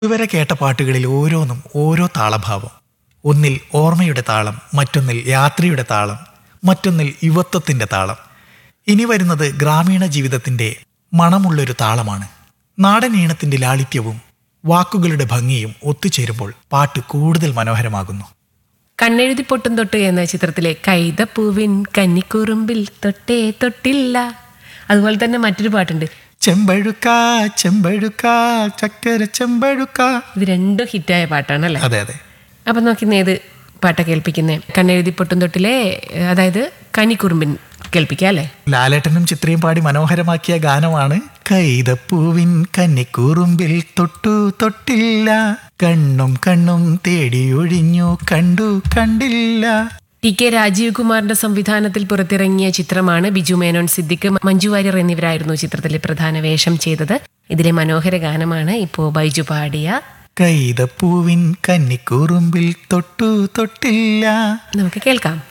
ഇതുവരെ കേട്ട പാട്ടുകളിൽ ഓരോന്നും ഓരോ താളഭാവം ഒന്നിൽ ഓർമ്മയുടെ താളം മറ്റൊന്നിൽ യാത്രയുടെ താളം മറ്റൊന്നിൽ യുവത്വത്തിന്റെ താളം ഇനി വരുന്നത് ഗ്രാമീണ ജീവിതത്തിന്റെ മണമുള്ളൊരു താളമാണ് നാടൻ ഈണത്തിന്റെ ലാളിത്യവും വാക്കുകളുടെ ഭംഗിയും ഒത്തുചേരുമ്പോൾ പാട്ട് കൂടുതൽ മനോഹരമാകുന്നു കണ്ണെഴുതി പൊട്ടും തൊട്ട് എന്ന ചിത്രത്തിലെ കൈതപ്പൂവിൻ കന്നിക്കുറുമ്പിൽ തൊട്ടേ തൊട്ടില്ല അതുപോലെ തന്നെ മറ്റൊരു പാട്ടുണ്ട് ചെമ്പഴുക്ക ചെമ്പഴുക്ക ചക്കര ചെമ്പഴുക്ക ഇത് രണ്ടും ഹിറ്റായ പാട്ടാണല്ലേ അതെ അതെ അപ്പൊ നോക്കുന്ന ഏത് പാട്ടാ കേൾപ്പിക്കുന്നേ കണ്ണെഴുതി പൊട്ടും തൊട്ടിലെ അതായത് കന്നിക്കുറുമ്പിൻ കേൾപ്പിക്കാം അല്ലേ ലാലേട്ടനും ചിത്രയും പാടി മനോഹരമാക്കിയ ഗാനമാണ് കൈതപ്പൂവിൻ കന്നിക്കൂറുമ്പിൽ തൊട്ടു തൊട്ടില്ല കണ്ണും കണ്ണും തേടിയൊഴിഞ്ഞു കണ്ടു കണ്ടില്ല ടി കെ രാജീവ് കുമാറിന്റെ സംവിധാനത്തിൽ പുറത്തിറങ്ങിയ ചിത്രമാണ് ബിജു മേനോൻ സിദ്ദിഖ് മഞ്ജു വാര്യർ എന്നിവരായിരുന്നു ചിത്രത്തിലെ പ്രധാന വേഷം ചെയ്തത് ഇതിലെ മനോഹര ഗാനമാണ് ഇപ്പോ ബൈജു പാടിയ കൈതപ്പൂവിൻ കന്നിക്കൂറുമ്പിൽ തൊട്ടു തൊട്ടില്ല നമുക്ക് കേൾക്കാം